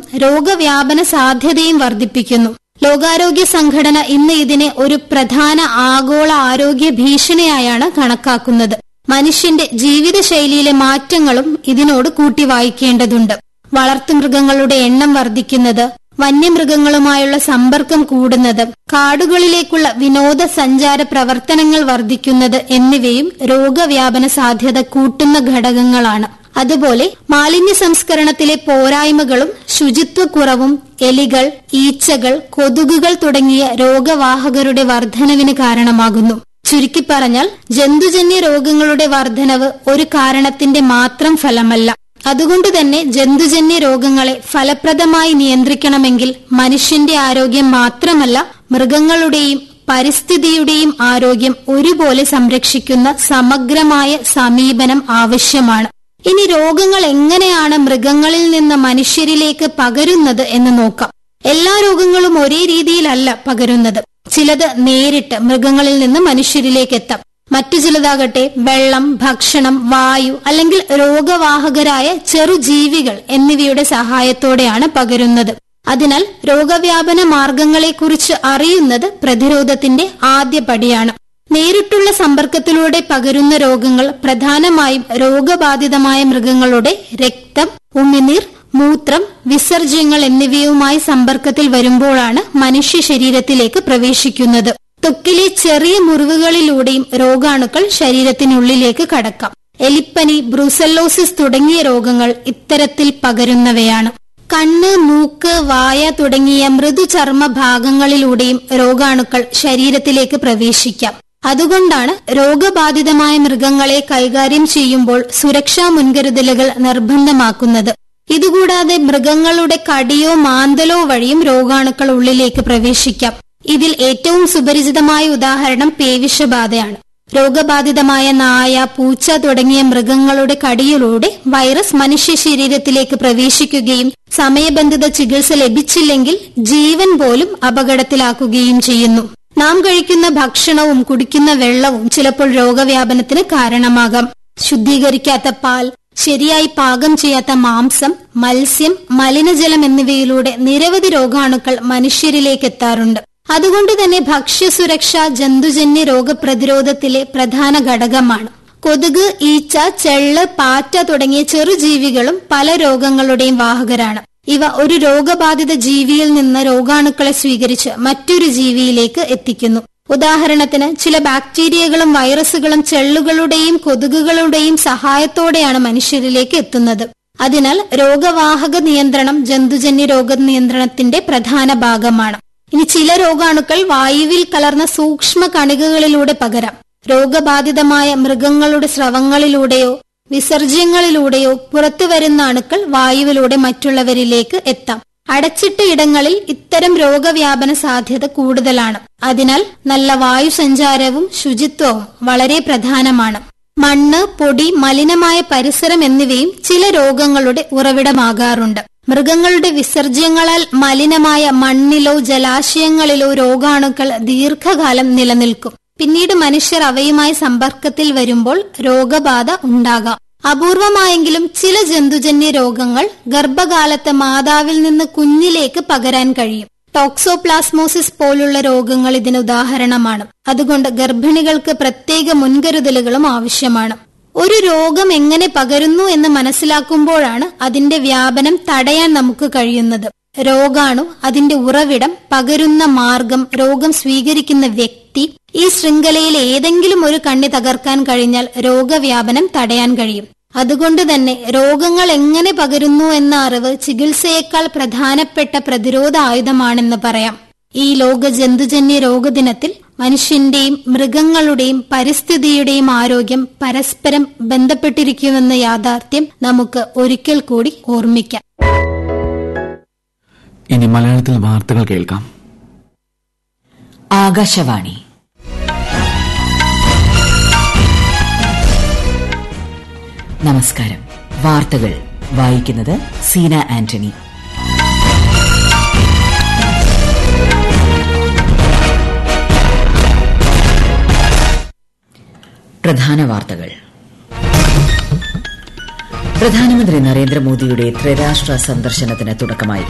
രോഗവ്യാപന സാധ്യതയും വർദ്ധിപ്പിക്കുന്നു ലോകാരോഗ്യ സംഘടന ഇന്ന് ഇതിനെ ഒരു പ്രധാന ആഗോള ആരോഗ്യ ഭീഷണിയായാണ് കണക്കാക്കുന്നത് മനുഷ്യന്റെ ജീവിതശൈലിയിലെ മാറ്റങ്ങളും ഇതിനോട് കൂട്ടി വായിക്കേണ്ടതുണ്ട് വളർത്തുമൃഗങ്ങളുടെ എണ്ണം വർദ്ധിക്കുന്നത് വന്യമൃഗങ്ങളുമായുള്ള സമ്പർക്കം കൂടുന്നത് കാടുകളിലേക്കുള്ള വിനോദസഞ്ചാര പ്രവർത്തനങ്ങൾ വർദ്ധിക്കുന്നത് എന്നിവയും രോഗവ്യാപന സാധ്യത കൂട്ടുന്ന ഘടകങ്ങളാണ് അതുപോലെ മാലിന്യ സംസ്കരണത്തിലെ പോരായ്മകളും ശുചിത്വക്കുറവും എലികൾ ഈച്ചകൾ കൊതുകുകൾ തുടങ്ങിയ രോഗവാഹകരുടെ വർധനവിന് കാരണമാകുന്നു ചുരുക്കി പറഞ്ഞാൽ ജന്തുജന്യ രോഗങ്ങളുടെ വർധനവ് ഒരു കാരണത്തിന്റെ മാത്രം ഫലമല്ല അതുകൊണ്ട് തന്നെ ജന്തുജന്യ രോഗങ്ങളെ ഫലപ്രദമായി നിയന്ത്രിക്കണമെങ്കിൽ മനുഷ്യന്റെ ആരോഗ്യം മാത്രമല്ല മൃഗങ്ങളുടെയും പരിസ്ഥിതിയുടെയും ആരോഗ്യം ഒരുപോലെ സംരക്ഷിക്കുന്ന സമഗ്രമായ സമീപനം ആവശ്യമാണ് ഇനി രോഗങ്ങൾ എങ്ങനെയാണ് മൃഗങ്ങളിൽ നിന്ന് മനുഷ്യരിലേക്ക് പകരുന്നത് എന്ന് നോക്കാം എല്ലാ രോഗങ്ങളും ഒരേ രീതിയിലല്ല പകരുന്നത് ചിലത് നേരിട്ട് മൃഗങ്ങളിൽ നിന്ന് മനുഷ്യരിലേക്ക് എത്താം മറ്റു ചിലതാകട്ടെ വെള്ളം ഭക്ഷണം വായു അല്ലെങ്കിൽ രോഗവാഹകരായ ചെറുജീവികൾ എന്നിവയുടെ സഹായത്തോടെയാണ് പകരുന്നത് അതിനാൽ രോഗവ്യാപന മാർഗങ്ങളെക്കുറിച്ച് അറിയുന്നത് പ്രതിരോധത്തിന്റെ ആദ്യ പടിയാണ് നേരിട്ടുള്ള സമ്പർക്കത്തിലൂടെ പകരുന്ന രോഗങ്ങൾ പ്രധാനമായും രോഗബാധിതമായ മൃഗങ്ങളുടെ രക്തം ഉമിനീർ മൂത്രം വിസർജ്യങ്ങൾ എന്നിവയുമായി സമ്പർക്കത്തിൽ വരുമ്പോഴാണ് മനുഷ്യ ശരീരത്തിലേക്ക് പ്രവേശിക്കുന്നത് ത്വക്കിലെ ചെറിയ മുറിവുകളിലൂടെയും രോഗാണുക്കൾ ശരീരത്തിനുള്ളിലേക്ക് കടക്കാം എലിപ്പനി ബ്രൂസല്ലോസിസ് തുടങ്ങിയ രോഗങ്ങൾ ഇത്തരത്തിൽ പകരുന്നവയാണ് കണ്ണ് മൂക്ക് വായ തുടങ്ങിയ മൃദുചർമ്മ ഭാഗങ്ങളിലൂടെയും രോഗാണുക്കൾ ശരീരത്തിലേക്ക് പ്രവേശിക്കാം അതുകൊണ്ടാണ് രോഗബാധിതമായ മൃഗങ്ങളെ കൈകാര്യം ചെയ്യുമ്പോൾ സുരക്ഷാ മുൻകരുതലുകൾ നിർബന്ധമാക്കുന്നത് ഇതുകൂടാതെ മൃഗങ്ങളുടെ കടിയോ മാന്തലോ വഴിയും രോഗാണുക്കൾ ഉള്ളിലേക്ക് പ്രവേശിക്കാം ഇതിൽ ഏറ്റവും സുപരിചിതമായ ഉദാഹരണം പേവിഷബാധയാണ് രോഗബാധിതമായ നായ പൂച്ച തുടങ്ങിയ മൃഗങ്ങളുടെ കടിയിലൂടെ വൈറസ് മനുഷ്യ ശരീരത്തിലേക്ക് പ്രവേശിക്കുകയും സമയബന്ധിത ചികിത്സ ലഭിച്ചില്ലെങ്കിൽ ജീവൻ പോലും അപകടത്തിലാക്കുകയും ചെയ്യുന്നു നാം കഴിക്കുന്ന ഭക്ഷണവും കുടിക്കുന്ന വെള്ളവും ചിലപ്പോൾ രോഗവ്യാപനത്തിന് കാരണമാകാം ശുദ്ധീകരിക്കാത്ത പാൽ ശരിയായി പാകം ചെയ്യാത്ത മാംസം മത്സ്യം മലിനജലം എന്നിവയിലൂടെ നിരവധി രോഗാണുക്കൾ മനുഷ്യരിലേക്ക് എത്താറുണ്ട് അതുകൊണ്ട് തന്നെ ഭക്ഷ്യസുരക്ഷ ജന്തുജന്യ രോഗപ്രതിരോധത്തിലെ പ്രധാന ഘടകമാണ് കൊതുക് ഈച്ച ചെള്ള് പാറ്റ തുടങ്ങിയ ചെറുജീവികളും പല രോഗങ്ങളുടെയും വാഹകരാണ് ഇവ ഒരു രോഗബാധിത ജീവിയിൽ നിന്ന് രോഗാണുക്കളെ സ്വീകരിച്ച് മറ്റൊരു ജീവിയിലേക്ക് എത്തിക്കുന്നു ഉദാഹരണത്തിന് ചില ബാക്ടീരിയകളും വൈറസുകളും ചെള്ളുകളുടെയും കൊതുകുകളുടെയും സഹായത്തോടെയാണ് മനുഷ്യരിലേക്ക് എത്തുന്നത് അതിനാൽ രോഗവാഹക നിയന്ത്രണം ജന്തുജന്യ രോഗ നിയന്ത്രണത്തിന്റെ പ്രധാന ഭാഗമാണ് ഇനി ചില രോഗാണുക്കൾ വായുവിൽ കലർന്ന സൂക്ഷ്മ കണികകളിലൂടെ പകരാം രോഗബാധിതമായ മൃഗങ്ങളുടെ സ്രവങ്ങളിലൂടെയോ വിസർജ്യങ്ങളിലൂടെയോ പുറത്തുവരുന്ന അണുക്കൾ വായുവിലൂടെ മറ്റുള്ളവരിലേക്ക് എത്താം അടച്ചിട്ട ഇടങ്ങളിൽ ഇത്തരം രോഗവ്യാപന സാധ്യത കൂടുതലാണ് അതിനാൽ നല്ല വായു സഞ്ചാരവും ശുചിത്വവും വളരെ പ്രധാനമാണ് മണ്ണ് പൊടി മലിനമായ പരിസരം എന്നിവയും ചില രോഗങ്ങളുടെ ഉറവിടമാകാറുണ്ട് മൃഗങ്ങളുടെ വിസർജ്യങ്ങളാൽ മലിനമായ മണ്ണിലോ ജലാശയങ്ങളിലോ രോഗാണുക്കൾ ദീർഘകാലം നിലനിൽക്കും പിന്നീട് മനുഷ്യർ അവയുമായി സമ്പർക്കത്തിൽ വരുമ്പോൾ രോഗബാധ ഉണ്ടാകാം അപൂർവമായെങ്കിലും ചില ജന്തുജന്യ രോഗങ്ങൾ ഗർഭകാലത്ത് മാതാവിൽ നിന്ന് കുഞ്ഞിലേക്ക് പകരാൻ കഴിയും ടോക്സോപ്ലാസ്മോസിസ് പോലുള്ള രോഗങ്ങൾ ഇതിന് ഉദാഹരണമാണ് അതുകൊണ്ട് ഗർഭിണികൾക്ക് പ്രത്യേക മുൻകരുതലുകളും ആവശ്യമാണ് ഒരു രോഗം എങ്ങനെ പകരുന്നു എന്ന് മനസ്സിലാക്കുമ്പോഴാണ് അതിന്റെ വ്യാപനം തടയാൻ നമുക്ക് കഴിയുന്നത് രോഗാണു അതിന്റെ ഉറവിടം പകരുന്ന മാർഗം രോഗം സ്വീകരിക്കുന്ന വ്യക്തി ഈ ശൃംഖലയിൽ ഏതെങ്കിലും ഒരു കണ്ണി തകർക്കാൻ കഴിഞ്ഞാൽ രോഗവ്യാപനം തടയാൻ കഴിയും അതുകൊണ്ട് തന്നെ രോഗങ്ങൾ എങ്ങനെ പകരുന്നു എന്ന അറിവ് ചികിത്സയേക്കാൾ പ്രധാനപ്പെട്ട പ്രതിരോധ ആയുധമാണെന്ന് പറയാം ഈ ലോക ജന്തുജന്യ രോഗദിനത്തിൽ മനുഷ്യന്റെയും മൃഗങ്ങളുടെയും പരിസ്ഥിതിയുടെയും ആരോഗ്യം പരസ്പരം ബന്ധപ്പെട്ടിരിക്കുമെന്ന യാഥാർത്ഥ്യം നമുക്ക് ഒരിക്കൽ കൂടി ഓർമ്മിക്കാം ഇനി മലയാളത്തിൽ വാർത്തകൾ കേൾക്കാം ആകാശവാണി നമസ്കാരം വാർത്തകൾ വായിക്കുന്നത് സീന ആന്റണി പ്രധാന വാർത്തകൾ പ്രധാനമന്ത്രി നരേന്ദ്രമോദിയുടെ ത്രിരാഷ്ട്ര സന്ദർശനത്തിന് തുടക്കമായി